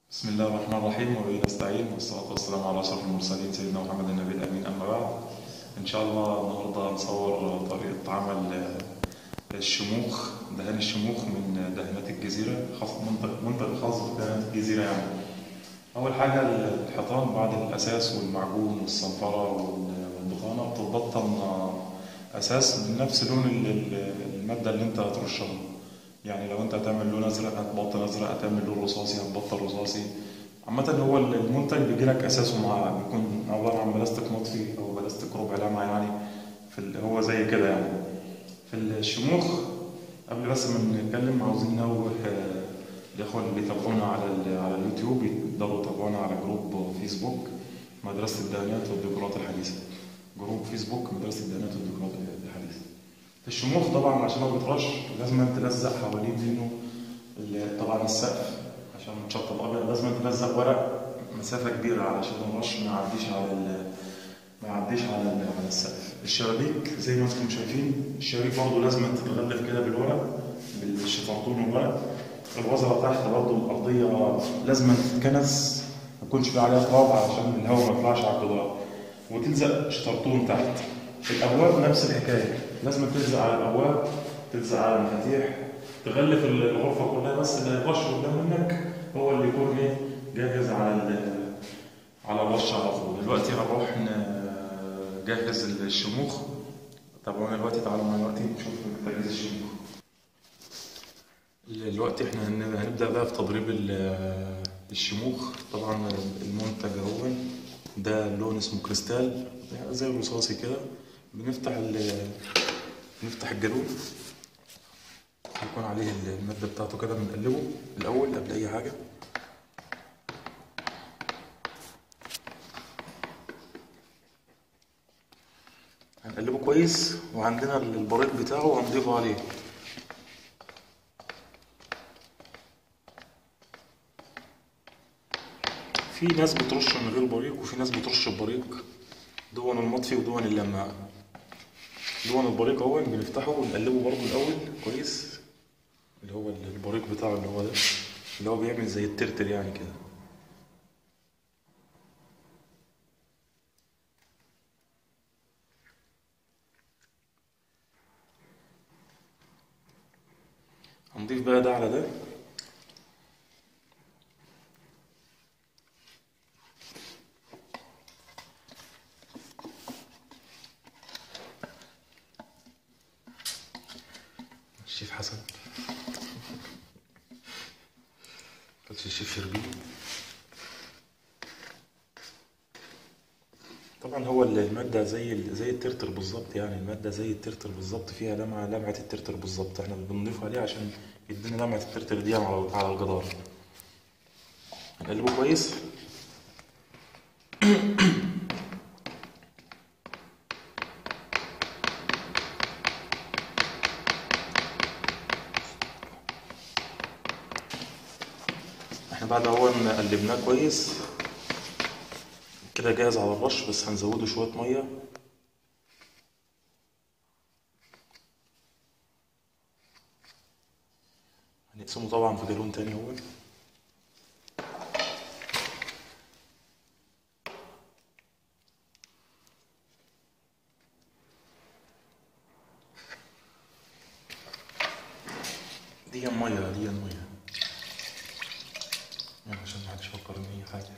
بسم الله الرحمن الرحيم وبه نستعين والصلاة والسلام على أشرف المرسلين سيدنا محمد النبي الأمين أما بعد إن شاء الله النهاردة نصور طريقة عمل الشموخ دهان الشموخ من دهانات الجزيرة خاص منطقة منطقة خاصة بدهانات الجزيرة يعني أول حاجة الحيطان بعد الأساس والمعجون والصنفرة والبطانة بتتبطن أساس بنفس لون ال- ال- المادة اللي أنت هترشها يعني لو أنت هتعمل لون أزرق هتبطن أزرق هتعمل لون رصاصي هتبطن رصاصي عامة هو المنتج بيجيلك أساسه مع بيكون عبارة عن بلاستيك مطفي أو بلاستيك ربع لمعة يعني في ال- هو زي كده يعني في الشموخ قبل بس ما نتكلم عاوزين نوه آه، الإخوة اللي بيتابعونا على ال- على اليوتيوب يقدروا يتابعونا على جروب فيسبوك مدرسة الدهانات والديكورات الحديثة جروب فيسبوك مدرسة الدهانات والديكورات الحديثة في الشموخ طبعا عشان ما بيطرش لازم تلزق حوالين منه ال- طبعا السقف عشان تشطب ابيض لازم تلزق ورق مسافة كبيرة علشان الرش ما يعديش على ال ما يعديش على ال- على السقف الشبابيك زي ما انتم شايفين الشبابيك برضه لازم تتغلف كده بالورق بالشفرطون والورق الوزرة تحت برضه الأرضية لازم تتكنس ما يكونش في عليها تراب علشان الهواء ما يطلعش على الجدار وتلزق شطرطون تحت الأبواب نفس الحكاية لازم تلزق على الأبواب تلزق على المفاتيح تغلف الغرفة كلها بس اللي الرش قدام منك هو اللي يكون ايه جاهز على ال- على الرش على طول دلوقتي هنروح نجهز الشموخ تابعونا دلوقتي تعالوا معايا دلوقتي نشوف تجهيز الشموخ دلوقتي احنا هن- هنبدأ بقى في تضريب ال- الشموخ طبعا المنتج اهو ده لون اسمه كريستال زي الرصاصي كده بنفتح ال نفتح الجالون هيكون عليه المادة بتاعته كده بنقلبه الأول قبل أي حاجة هنقلبه كويس وعندنا البريق بتاعه هنضيفه عليه في ناس بترش من غير بريق وفي ناس بترش ببريق دون المطفي ودون اللماع دون البريق اهو بنفتحه ونقلبه برضه الاول كويس اللي هو البريق بتاعه اللي هو ده اللي هو بيعمل زي الترتر يعني كده هنضيف بقى ده على ده الشيف حسن كانش الشيف شربين طبعا هو المادة زي ال- زي الترتر بالظبط يعني المادة زي الترتر بالظبط فيها لمعة لمعة الترتر بالظبط احنا بنضيف عليه عشان يدينا لمعة الترتر دي على على الجدار هنقلبه كويس احنا بعد اهو ما قلبناه كويس كده جاهز على الرش بس هنزوده شوية مية هنقسمه طبعا في جالون تاني هو دي مية دي مية يعني عشان محدش يفكر ان هي حاجة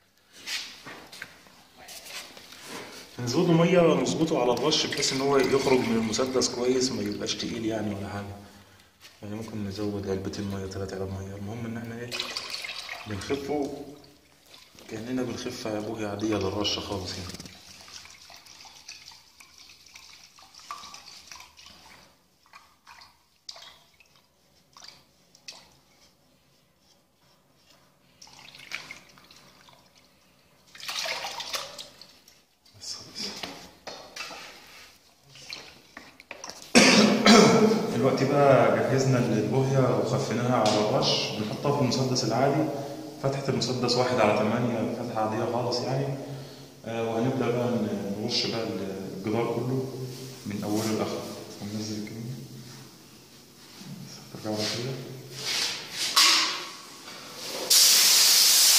نزوده مية نظبطه على الرش بحيث ان هو يخرج من المسدس كويس ما يبقاش تقيل يعني ولا حاجة يعني ممكن نزود علبتين مية تلات علب مية المهم ان احنا ايه بنخفه كأننا بنخف بوهي عادية للرش خالص يعني بس خلاص دلوقتي بقى جهزنا البوهية وخفيناها على الرش بنحطها في المسدس العادي فتحة المسدس واحد على تمانية فتحة عادية خالص يعني آه، وهنبدأ بقى نرش بقى الجدار كله من أوله لآخره هننزل الكمية ترجعوا على كده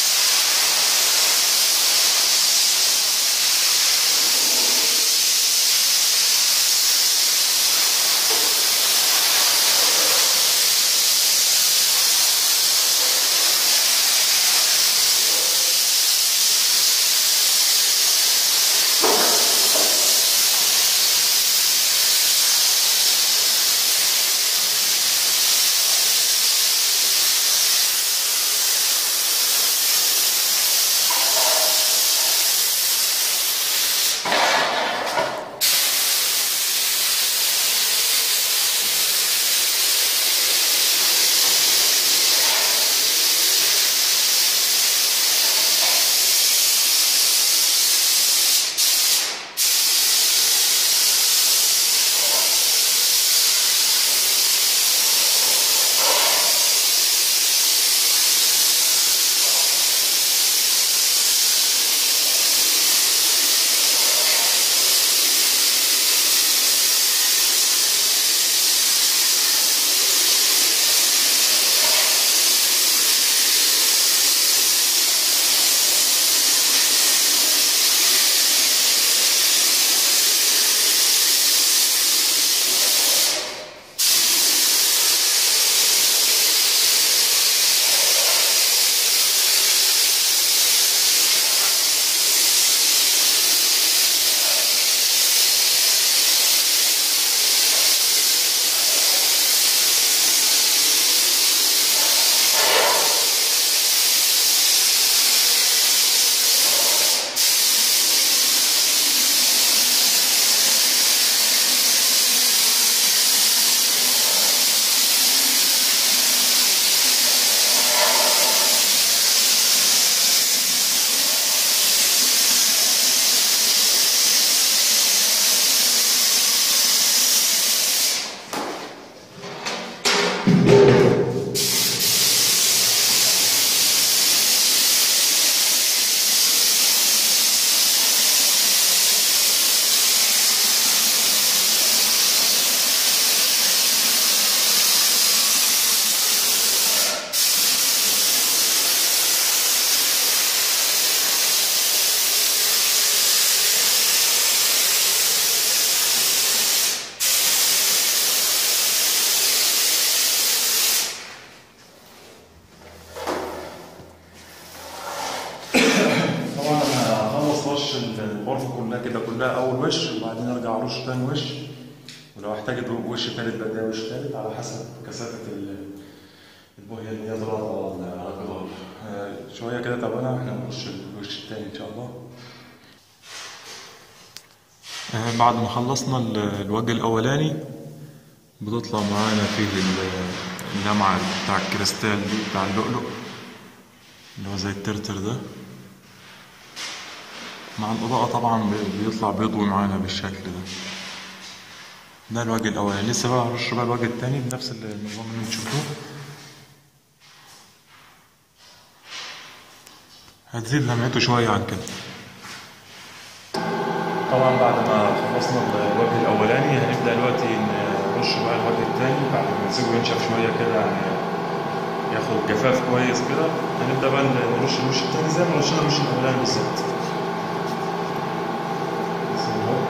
الغرفة كلها كده كلها أول وش وبعدين أرجع أرش تاني وش ولو احتاجت وش تالت بدي وش تالت على حسب كثافة ال- البوية اللي هي طلعت على على الجدار آه، شوية كده تعبانة واحنا نرش الوش التاني إن شاء الله آه، بعد ما خلصنا ال- الوجه الأولاني بتطلع معانا فيه ال- اللمعة بتاع الكريستال دي بتاع اللؤلؤ اللي هو زي الترتر ده مع الإضاءة طبعا بي- بيطلع بيضوي معانا بالشكل ده ده الوجه الأولاني لسه بقى هرش بقى الوجه التاني بنفس النظام اللي انتوا شفتوه هتزيد لمعته شوية عن كده طبعا بعد ما خلصنا الوجه الأولاني هنبدأ دلوقتي نرش بقى الوجه التاني بعد ما نسيبه ينشف شوية كده يعني ياخد جفاف كويس كده هنبدأ بقى نرش الوش التاني زي ما رشينا الوش الأولاني بالظبط بسم الله.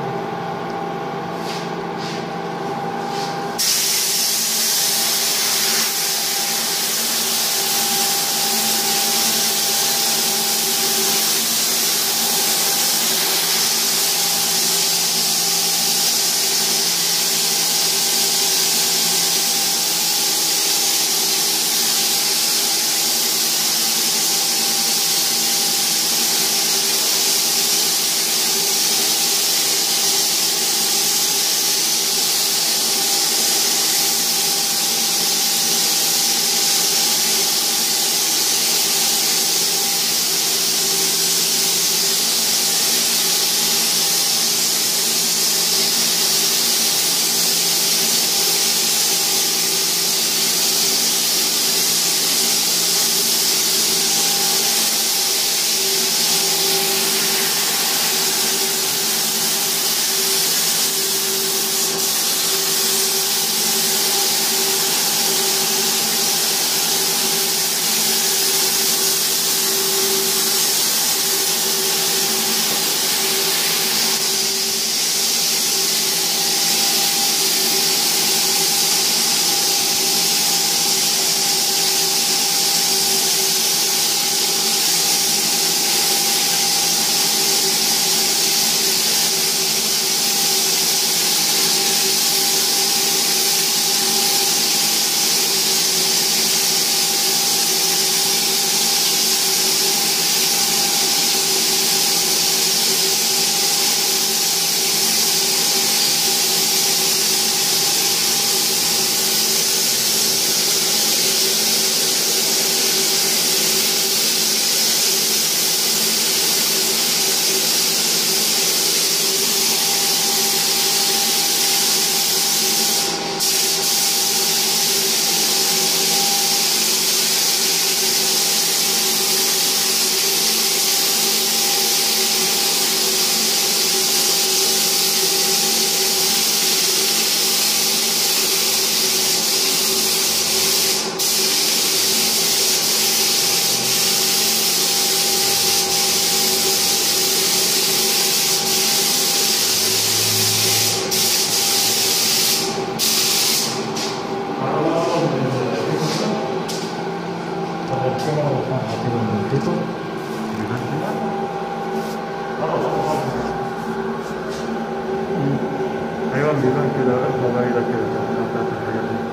ايوه بيبان كده رقبه بعيده كده بتاعت الحاجات دي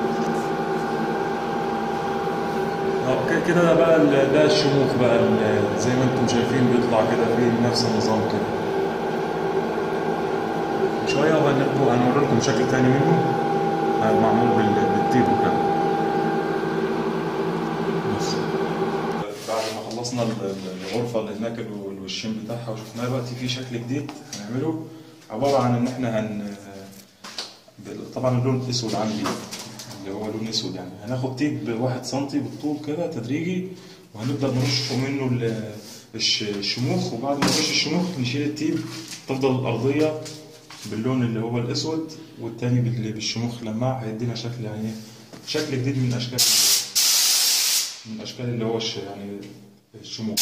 اه كده- كده ده بقى ال- ده الشموخ بقى ال- زي ما انتم شايفين بيطلع كده فيه نفس النظام كده شوية وهنبقوا هنوري لكم شكل تاني منه آه، معمول بال- بالتيب وكده بس بعد ما خلصنا ال- ال- الغرفة اللي هناك ال- الوشين بتاعها وشفناها دلوقتي في شكل جديد هنعمله عبارة عن إن إحنا هن بال- طبعا اللون الأسود عندي اللي هو لون أسود يعني هناخد تيب واحد سنتي بالطول كده تدريجي وهنبدأ نرش فوق منه ال- الش- الشموخ وبعد ما نرش الشموخ نشيل التيب تفضل الأرضية باللون اللي هو الأسود والتاني بال- بالشموخ لماع هيدينا شكل يعني شكل جديد من أشكال من الأشكال اللي هو الش- يعني الشموخ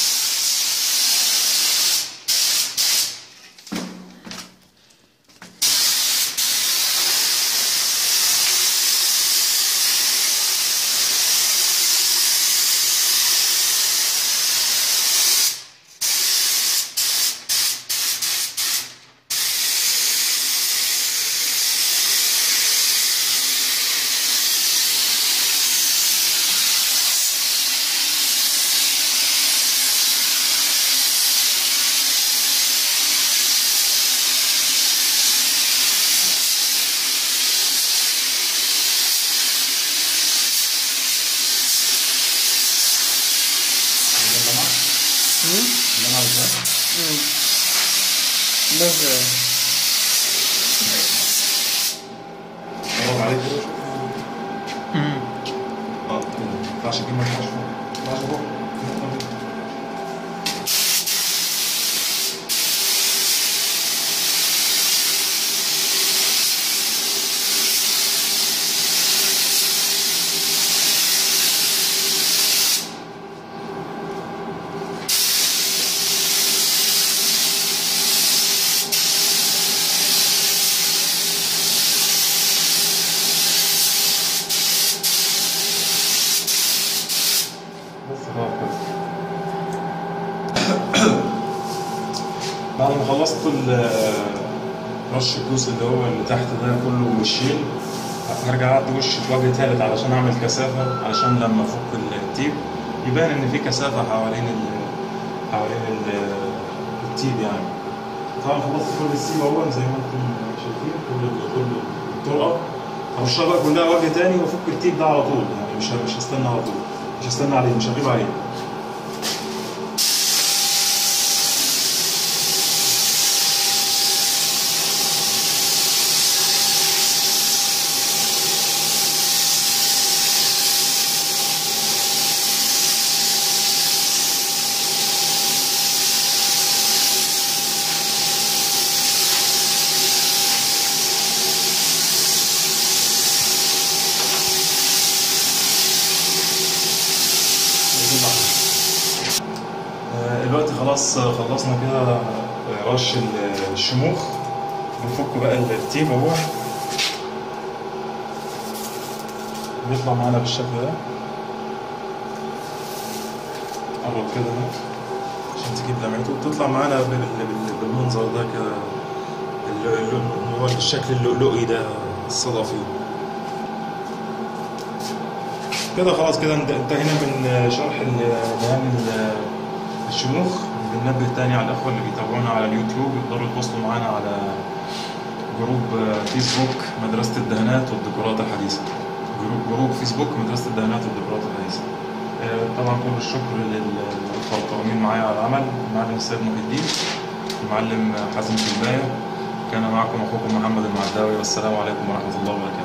نزل قرب عليك كده شوف. اه كده ما ينفعش تجيب ما ينفعش فوق ما ينفعش فوق بس خلاص كده بعد ما خلصت ال- رش الجزء اللي هو اللي تحت ده كله وشين هرجع اعد وش بوجه تالت علشان اعمل كثافه علشان لما افك التيب يبان ان في كثافه حوالين ال حوالين ال التيب يعني طبعا خلصت كل السيب اهو زي ما انتم شايفين كل كل الطرقه هرشها بقى كلها وجه تاني وافك التيب ده على طول يعني مش مش هستنى على طول مش هستنى عليه مش هغيب عليه آه، دلوقتي خلاص خلصنا كده آه، رش ال- الشموخ بنفك بقى التيب اهو بيطلع معانا بالشكل ده قرب كده اهو عشان تجيب لمعته بتطلع معانا بال- بال- بالمنظر ده كده الل- اللون اللي هو الشكل اللؤلؤي ده الصدفي كده خلاص كده انت- انتهينا من شرح ال- دهان ال- الشموخ بننبه تاني على الاخوه اللي بيتابعونا على اليوتيوب يقدروا يتواصلوا معانا على جروب فيسبوك مدرسه الدهانات والديكورات الحديثه جروب جروب فيسبوك مدرسه الدهانات والديكورات الحديثه آه، طبعا كل الشكر للاخوه القائمين معايا على العمل المعلم السيد محي الدين المعلم حازم شلبايه كان معكم اخوكم محمد المعداوي والسلام عليكم ورحمه الله وبركاته